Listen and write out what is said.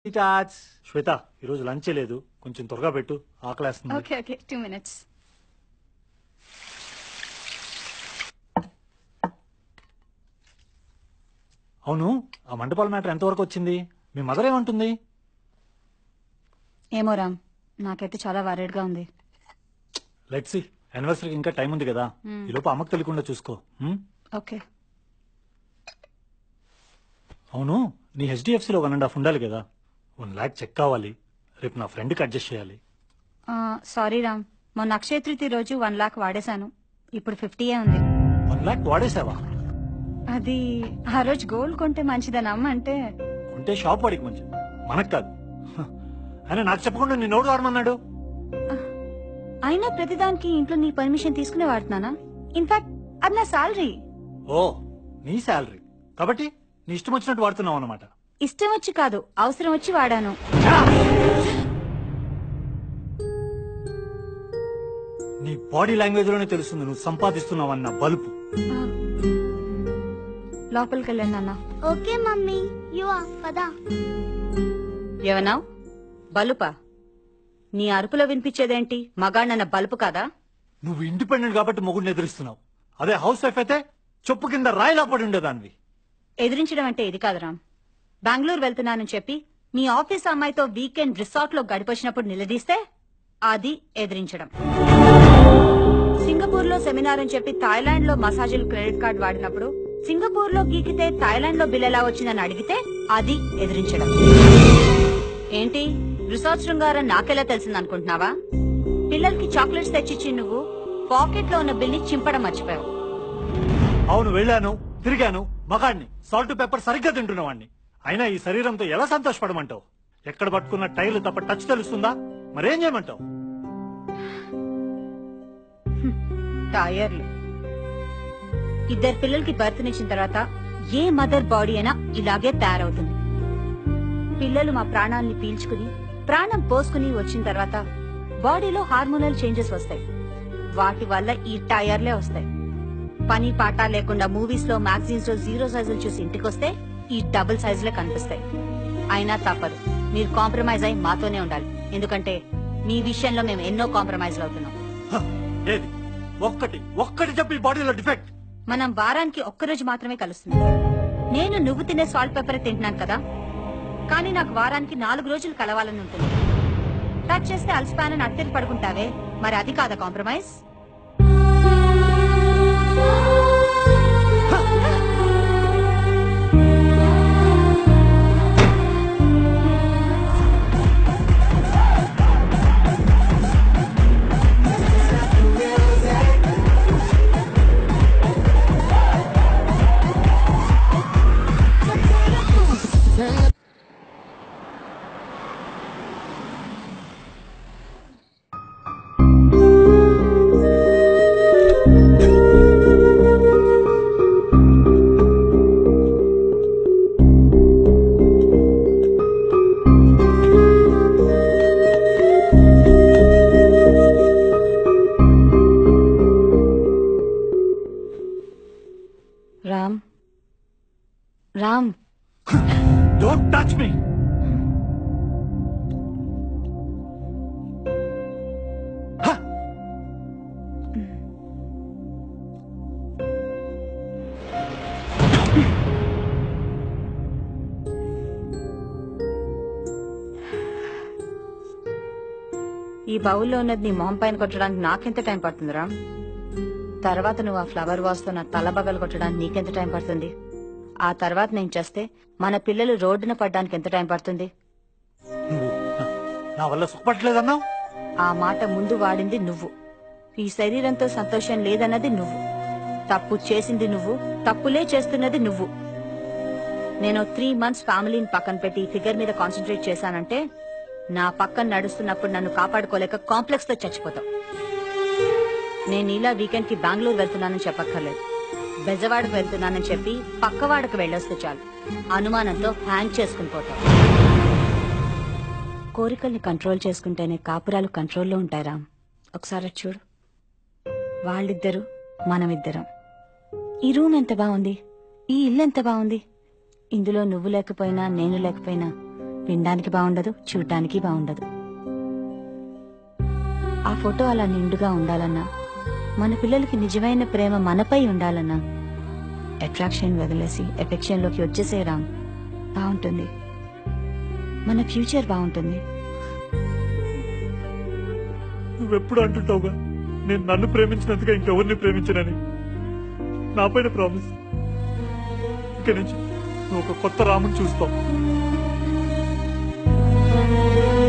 టాచ్ శ్వేత ఈరోజు లంచ్ లేదు కొంచెం త్వరగా పెట్టు ఆకలేస్తుంది ఓకే ఓకే టూ మినిట్స్ అవును ఆ మండపాల మ్యాటర్ ఎంతవరకు వచ్చింది మీ మదర్ ఏమంటుంది ఏమో రామ్ నాకైతే చాలా వరీడ్ గా ఉంది లెట్స్ యానివర్సరీకి ఇంకా టైం ఉంది కదా ఈ లోపు అమ్మకు తెలియకుండా చూసుకో ఉం? ఓకే అవును నీ హెచ్డిఎఫ్సిలో వన్ అండ్ హాఫ్ ఉండాలి కదా వన్ ల్యాక్ చెక్ కావాలి రేపు నా ఫ్రెండ్కి అడ్జస్ట్ చేయాలి సారీ రామ్ మొన్న అక్షయ తృతీయ రోజు వన్ లాక్ వాడేశాను ఇప్పుడు ఫిఫ్టీయే ఉంది వన్ ల్యాక్ వాడేసావా అది ఆ రోజు గోల్డ్ కొంటే మంచిదని అమ్మ అంటే ఉంటే షాప్ వాడికి మంచిది మనకు కాదు హ. ఆయన నాకు చెప్పకుండా నేను నోటు వాడమన్నాడు అయినా ప్రతిదానికి ఇంట్లో నీ పర్మిషన్ తీసుకునే వాడుతున్నానా ఇన్ఫాక్ట్ అది నా సాలరీ ఓ నీ శాలరీ కాబట్టి నీ ఇష్టం వచ్చినట్టు వాడుతున్నావు అనమాట ఇష్టం వచ్చి కాదు అవసరం వచ్చి వాడాను నీ బాడీ లాంగ్వేజ్ లోనే తెలుస్తుంది నువ్వు సంపాదిస్తున్నావు అన్న బలుపు ఆ, లోపలికి వెళ్ళండి నాన్న ఓకే మమ్మీ యు పదా ఏమన్నా బలుపా నీ అరుపులో వినిపించేదేంటి మగాణ్ణన్న బలుపు కాదా నువ్వు ఇండిపెండెంట్ కాబట్టి మొగుడిని ఎదురిస్తున్నావు అదే హౌస్ వైఫ్ అయితే చెప్పు కింద రాయిలా పడి ఉండేదానివి ఎదిరించడం అంటే ఇది కాదు రామ్ బెంగళూరు వెళ్తున్నానని చెప్పి మీ ఆఫీస్ అమ్మాయితో వీకెండ్ రిసార్ట్ లో గడిపొచ్చినప్పుడు నిలదీస్తే అది ఎదిరించడం సింగపూర్ లో సెమినార్ అని చెప్పి థాయిలాండ్ లో మసాజులు క్రెడిట్ కార్డ్ వాడినప్పుడు సింగపూర్ లో గీకితే థాయిలాండ్ లో బిల్ ఎలా వచ్చిందని అడిగితే అది ఎదిరించడం ఏంటి రిసార్ట్ శృంగారం నాకెలా తెలిసింది అనుకుంటున్నావా పిల్లలకి చాక్లెట్స్ తెచ్చిచ్చి నువ్వు పాకెట్ లో ఉన్న బిల్ ని చింపడం మర్చిపోయావు అవును వెళ్ళాను తిరిగాను మగాడిని సాల్ట్ పేపర్ సరిగ్గా తింటున్నవాడిని అయినా ఈ శరీరంతో ఎలా సంతోషపడమంటావు ఎక్కడ పట్టుకున్న టైర్లు తప్ప టచ్ తెలుస్తుందా మరేం చేయమంటావు టైర్లు ఇద్దరు పిల్లలకి బర్త్నిచ్చిన తర్వాత ఏ మదర్ బాడీ అయినా ఇలాగే తయారవుతుంది పిల్లలు మా ప్రాణాల్ని పీల్చుకుని ప్రాణం పోసుకుని వచ్చిన తర్వాత బాడీలో హార్మోనల్ చేంజెస్ వస్తాయి వాటి వల్ల ఈ టైర్లే వస్తాయి పని పాట లేకుండా మూవీస్ లో మ్యాగజైన్స్ లో జీరో సైజులు చూసి ఇంటికొస్తే ఈ డబుల్ సైజులే కనిపిస్తాయి అయినా తప్పదు మీరు కాంప్రమైజ్ అయి మాతోనే ఉండాలి ఎందుకంటే మీ విషయంలో మేము ఎన్నో కాంప్రమైజ్లు అవుతున్నాం హ, ఏది ఒక్కటి ఒక్కటి చెప్పి ఈ బాడీలో డిఫెక్ట్ మనం వారానికి ఒక్కరోజు మాత్రమే కలుస్తున్నాం నేను నువ్వు తినే సాల్ట్ పేపర్ తింటున్నాను కదా కానీ నాకు వారానికి నాలుగు రోజులు కలవాలని ఉంటుంది టచ్ చేస్తే అలసిపానని అట్టెరి పడుకుంటావే మరి అది కాదా compromise Ram Ram don't touch me ఈ బౌల్లో ఉన్నది నీ మొహం పైన కొట్టడానికి నాకెంత టైం పడుతుంది రామ్ తర్వాత నువ్వు ఆ ఫ్లవర్ వాస్ తో నా తల బగలు కొట్టడానికి నీకెంత టైం పడుతుంది ఆ తర్వాత నేను చేస్తే మన పిల్లలు రోడ్డున పడ్డానికి ఎంత టైం పడుతుంది నువ్వు నా- నా వల్ల సుఖపట్టలేదన్నావు ఆ మాట ముందు వాడింది నువ్వు ఈ శరీరంతో సంతోషం లేదన్నది నువ్వు తప్పు చేసింది నువ్వు తప్పులే చేస్తున్నది నువ్వు నేను త్రీ మంత్స్ ఫ్యామిలీని పక్కన పెట్టి ఫిగర్ మీద కాన్సన్ట్రేట్ చేశానంటే నా పక్కన నడుస్తున్నప్పుడు నన్ను కాపాడుకోలేక కాంప్లెక్స్ తో చచ్చిపోతావు నేను ఇలా వీకెండ్ కి బెంగళూరు వెళ్తున్నానని చెప్పక్కర్లేదు బెజవాడకు వెళ్తున్నానని చెప్పి పక్కవాడకు వెళ్ళొస్తే చాలు అనుమానంతో హ్యాంగ్ చేసుకుని పోతావు కోరికల్ని కంట్రోల్ చేసుకుంటేనే కాపురాలు కంట్రోల్లో ఉంటాయి రామ్ ఒకసారి అటు చూడు వాళ్ళిద్దరు మనమిద్దరం ఈ రూమ్ ఎంత బాగుంది ఈ ఇల్లు ఎంత బాగుంది ఇందులో నువ్వు లేకపోయినా నేను లేకపోయినా వినడానికి బాగుండదు చూడటానికి బాగుండదు ఆ ఫోటో అలా నిండుగా ఉండాలన్నా మన పిల్లలకి నిజమైన ప్రేమ మనపై ఉండాలన్నా అట్రాక్షన్ వదిలేసి ఎఫెక్షన్ లోకి వచ్చేసేరాం బాగుంటుంది మన ఫ్యూచర్ బాగుంటుంది నువ్వెప్పుడు అంటుంటావుగా నేను నన్ను ప్రేమించినందుగా ఇంకెవరిని ప్రేమించనని నా పైన ప్రామిస్ ఇక నుంచి నువ్వు ఒక కొత్త రాముని చూస్తావు